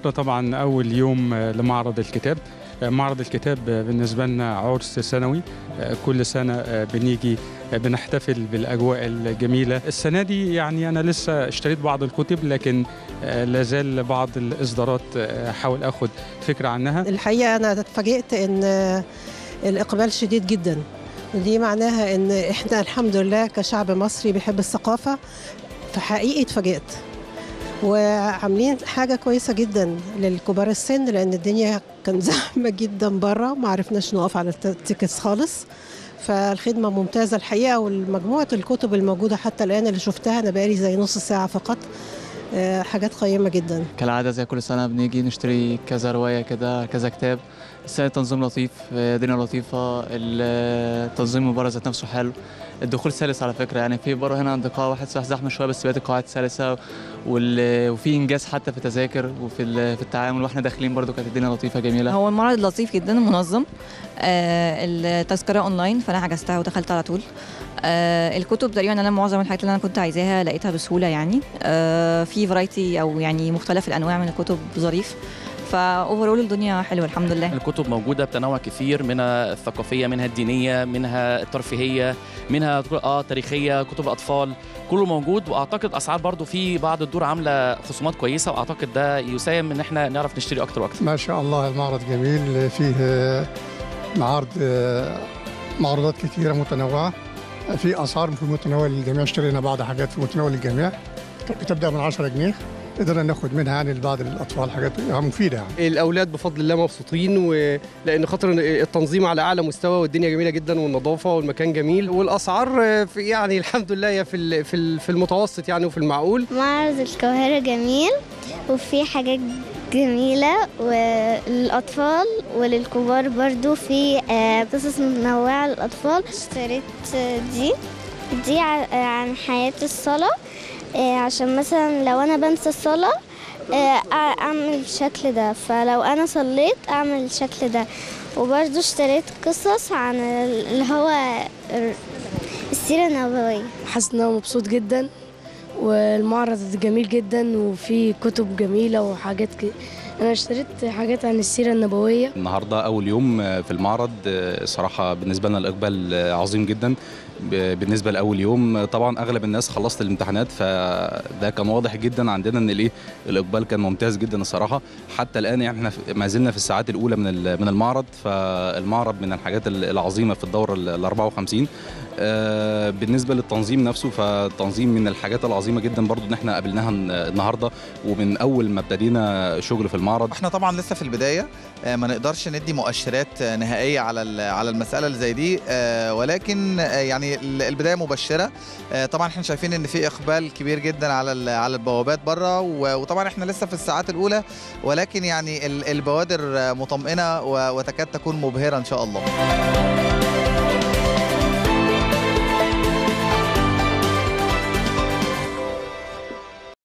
النهارده طبعا اول يوم لمعرض الكتاب معرض الكتاب بالنسبه لنا عرس سنوي كل سنه بنيجي بنحتفل بالاجواء الجميله السنه دي يعني انا لسه اشتريت بعض الكتب لكن لا زال بعض الاصدارات احاول اخد فكره عنها الحقيقه انا اتفاجئت ان الاقبال شديد جدا ودي معناها ان احنا الحمد لله كشعب مصري بيحب الثقافه فحقيقي اتفاجئت وعاملين حاجة كويسة جدا للكبار السن لأن الدنيا كان زحمة جدا بره ما عرفناش نقف على التيكتس خالص فالخدمة ممتازة الحقيقة والمجموعة الكتب الموجودة حتى الآن اللي شفتها أنا بقالي زي نص ساعة فقط حاجات قيمة جدا كالعادة زي كل سنة بنيجي نشتري كذا رواية كده كذا كتاب السنة تنظيم لطيف الدنيا لطيفة التنظيم من بره ذات نفسه حلو الدخول سلس على فكرة يعني في بره هنا عند قاعة واحد صح زحمة شوية بس بقيت القاعات سلسة وفي إنجاز حتى في التذاكر وفي في التعامل واحنا داخلين برضو كانت الدنيا لطيفة جميلة هو المعرض لطيف جدا منظم آه التذكرة أونلاين فأنا حجزتها ودخلت على طول آه الكتب تقريبا انا معظم الحاجات اللي انا كنت عايزاها لقيتها بسهوله يعني آه في فرايتي او يعني مختلف الانواع من الكتب ظريف فاوفرول الدنيا حلوه الحمد لله الكتب موجوده بتنوع كثير منها الثقافيه منها الدينيه منها الترفيهيه منها اه تاريخيه كتب اطفال كله موجود واعتقد اسعار برضو في بعض الدور عامله خصومات كويسه واعتقد ده يساهم ان احنا نعرف نشتري اكتر واكتر ما شاء الله المعرض جميل فيه معارض معروضات كثيره متنوعه في اسعار في متناول الجميع اشترينا بعض حاجات في متناول الجميع بتبدا من 10 جنيه قدرنا ناخد منها يعني لبعض الاطفال حاجات مفيده يعني. الاولاد بفضل الله مبسوطين ولان خاطر التنظيم على اعلى مستوى والدنيا جميله جدا والنظافه والمكان جميل والاسعار في يعني الحمد لله هي في في المتوسط يعني وفي المعقول معرض القاهره جميل وفي حاجات جميلة وللأطفال وللكبار برضو في قصص متنوعة للأطفال اشتريت دي دي عن حياة الصلاة عشان مثلا لو أنا بنسى الصلاة أعمل الشكل ده فلو أنا صليت أعمل الشكل ده وبرضو اشتريت قصص عن اللي هو السيرة النبوية حاسس إن أنا مبسوط جدا والمعرض جميل جدا وفيه كتب جميلة وحاجات ك... أنا اشتريت حاجات عن السيرة النبوية النهاردة أول يوم في المعرض صراحة بالنسبة لنا الإقبال عظيم جدا بالنسبه لاول يوم طبعا اغلب الناس خلصت الامتحانات فده كان واضح جدا عندنا ان الايه الاقبال كان ممتاز جدا الصراحه حتى الان يعني احنا ما زلنا في الساعات الاولى من من المعرض فالمعرض من الحاجات العظيمه في الدوره ال 54 بالنسبه للتنظيم نفسه فالتنظيم من الحاجات العظيمه جدا برضو ان احنا قابلناها النهارده ومن اول ما ابتدينا شغل في المعرض احنا طبعا لسه في البدايه ما نقدرش ندي مؤشرات نهائيه على على المساله اللي زي دي ولكن يعني البدايه مبشره طبعا احنا شايفين ان في اقبال كبير جدا على على البوابات بره وطبعا احنا لسه في الساعات الاولى ولكن يعني البوادر مطمئنه وتكاد تكون مبهره ان شاء الله